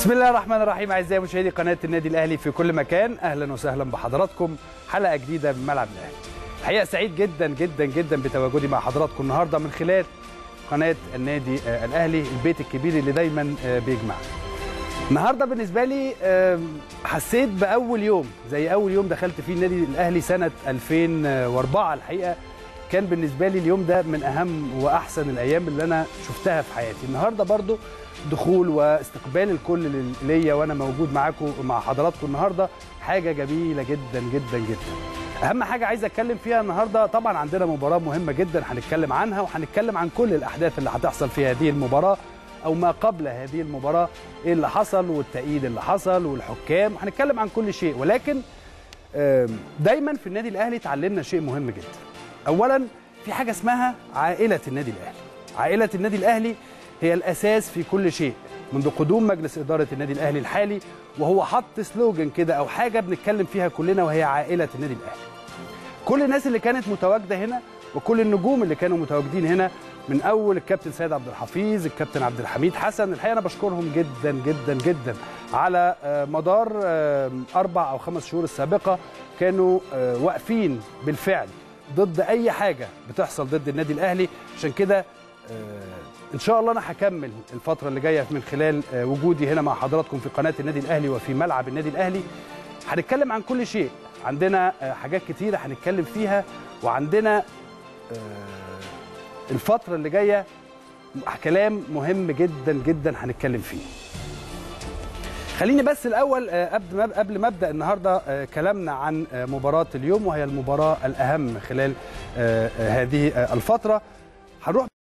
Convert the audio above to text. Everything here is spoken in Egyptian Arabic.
بسم الله الرحمن الرحيم اعزائي مشاهدي قناه النادي الاهلي في كل مكان اهلا وسهلا بحضراتكم حلقه جديده من ملعب الاهلي الحقيقه سعيد جدا جدا جدا بتواجدي مع حضراتكم النهارده من خلال قناه النادي آه، الاهلي البيت الكبير اللي دايما آه، بيجمعنا النهارده بالنسبه لي آه، حسيت باول يوم زي اول يوم دخلت فيه النادي الاهلي سنه 2004 الحقيقه كان بالنسبه لي اليوم ده من اهم واحسن الايام اللي انا شفتها في حياتي النهارده برضو دخول واستقبال الكل ليا وانا موجود معاكم مع حضراتكم النهارده حاجه جميله جدا جدا جدا اهم حاجه عايز اتكلم فيها النهارده طبعا عندنا مباراه مهمه جدا هنتكلم عنها وهنتكلم عن كل الاحداث اللي هتحصل في هذه المباراه او ما قبل هذه المباراه ايه اللي حصل والتأييد اللي حصل والحكام هنتكلم عن كل شيء ولكن آم، دايما في النادي الاهلي اتعلمنا شيء مهم جدا اولا في حاجه اسمها عائله النادي الاهلي عائله النادي الاهلي هي الاساس في كل شيء منذ قدوم مجلس اداره النادي الاهلي الحالي وهو حط سلوجن كده او حاجه بنتكلم فيها كلنا وهي عائله النادي الاهلي كل الناس اللي كانت متواجده هنا وكل النجوم اللي كانوا متواجدين هنا من اول الكابتن سيد عبد الحفيظ الكابتن عبد الحميد حسن الحقيقه انا بشكرهم جدا جدا جدا على آه، مدار آه، اربع او خمس شهور السابقه كانوا آه، واقفين بالفعل ضد اي حاجه بتحصل ضد النادي الاهلي عشان كده آه، ان شاء الله انا هكمل الفتره اللي جايه من خلال آه، وجودي هنا مع حضراتكم في قناه النادي الاهلي وفي ملعب النادي الاهلي هنتكلم عن كل شيء عندنا آه، حاجات كتيره هنتكلم فيها وعندنا آه، الفتره اللي جايه كلام مهم جدا جدا هنتكلم فيه خليني بس الاول آه، قبل ما قبل ما ابدا النهارده آه، كلامنا عن آه، مباراه اليوم وهي المباراه الاهم خلال آه، آه، هذه آه، الفتره هنروح